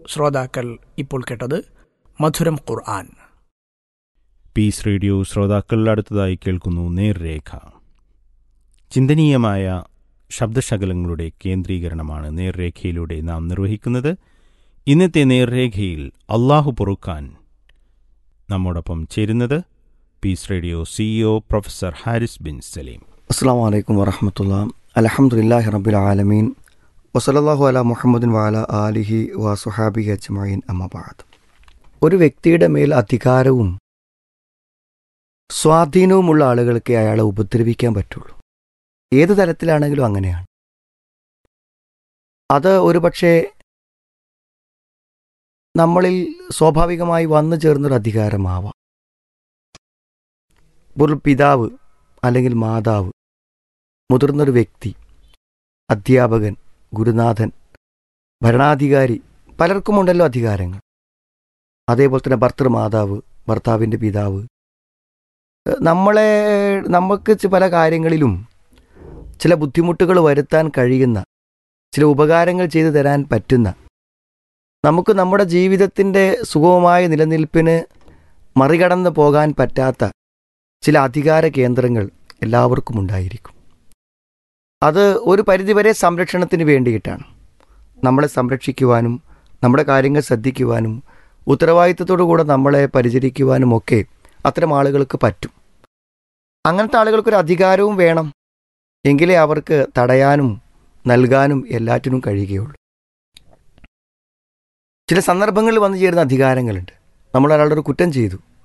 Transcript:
ശ്രോതാക്കൾ ഇപ്പോൾ കേട്ടത് മധുരം ഖുർആൻ പീസ് റേഡിയോ ശ്രോതാക്കൾ അടുത്തതായി കേൾക്കുന്നു നേർരേഖ ചിന്തനീയമായ ശബ്ദശകലങ്ങളുടെ കേന്ദ്രീകരണമാണ് നേർരേഖയിലൂടെ നാം നിർവഹിക്കുന്നത് ഇന്നത്തെ നേർരേഖയിൽ അള്ളാഹു പൊറുക്കാൻ നമ്മോടൊപ്പം ചേരുന്നത് peace radio CEO professor Haris bin Salim അസ്സാം വലൈക്കും വറഹമത്തുള്ള അലഹമുല്ലാഹി റബ്ബിൽ ആലമീൻ വസലല്ലാഹു അല മുഹമ്മദിൻ വാല ആലിഹി വ സുഹാബി അജ്മീൻ അമ്മബാദ് ഒരു വ്യക്തിയുടെ മേൽ അധികാരവും സ്വാധീനവുമുള്ള ആളുകൾക്ക് അയാളെ ഉപദ്രവിക്കാൻ പറ്റുള്ളൂ ഏത് തലത്തിലാണെങ്കിലും അങ്ങനെയാണ് അത് ഒരുപക്ഷെ നമ്മളിൽ സ്വാഭാവികമായി വന്നു ചേർന്നൊരു അധികാരമാവാം ഒരു പിതാവ് അല്ലെങ്കിൽ മാതാവ് മുതിർന്നൊരു വ്യക്തി അധ്യാപകൻ ഗുരുനാഥൻ ഭരണാധികാരി പലർക്കുമുണ്ടല്ലോ അധികാരങ്ങൾ അതേപോലെ തന്നെ ഭർത്തൃമാതാവ് ഭർത്താവിൻ്റെ പിതാവ് ഏഹ് നമ്മളെ നമുക്ക് ചി- പല കാര്യങ്ങളിലും ചില ബുദ്ധിമുട്ടുകൾ വരുത്താൻ കഴിയുന്ന ചില ഉപകാരങ്ങൾ ചെയ്തു തരാൻ പറ്റുന്ന നമുക്ക് നമ്മുടെ ജീവിതത്തിൻ്റെ സുഗമമായ നിലനിൽപ്പിന് മറികടന്ന് പോകാൻ പറ്റാത്ത ചില അധികാര കേന്ദ്രങ്ങൾ എല്ലാവർക്കും ഉണ്ടായിരിക്കും അത് ഒരു പരിധിവരെ സംരക്ഷണത്തിന് വേണ്ടിയിട്ടാണ് നമ്മളെ സംരക്ഷിക്കുവാനും നമ്മുടെ കാര്യങ്ങൾ ശ്രദ്ധിക്കുവാനും ഉത്തരവാദിത്തത്തോടു കൂടെ നമ്മളെ പരിചരിക്കുവാനും ഒക്കെ അത്തരം ആളുകൾക്ക് പറ്റും അങ്ങനത്തെ ആളുകൾക്കൊരു അധികാരവും വേണം എങ്കിലേ അവർക്ക് തടയാനും നൽകാനും എല്ലാറ്റിനും കഴിയുകയുള്ളൂ ചില സന്ദർഭങ്ങളിൽ വന്നു ചേരുന്ന അധികാരങ്ങളുണ്ട് നമ്മൾ ഒരാളുടെ ഒരു കുറ്റം ചെയ്തു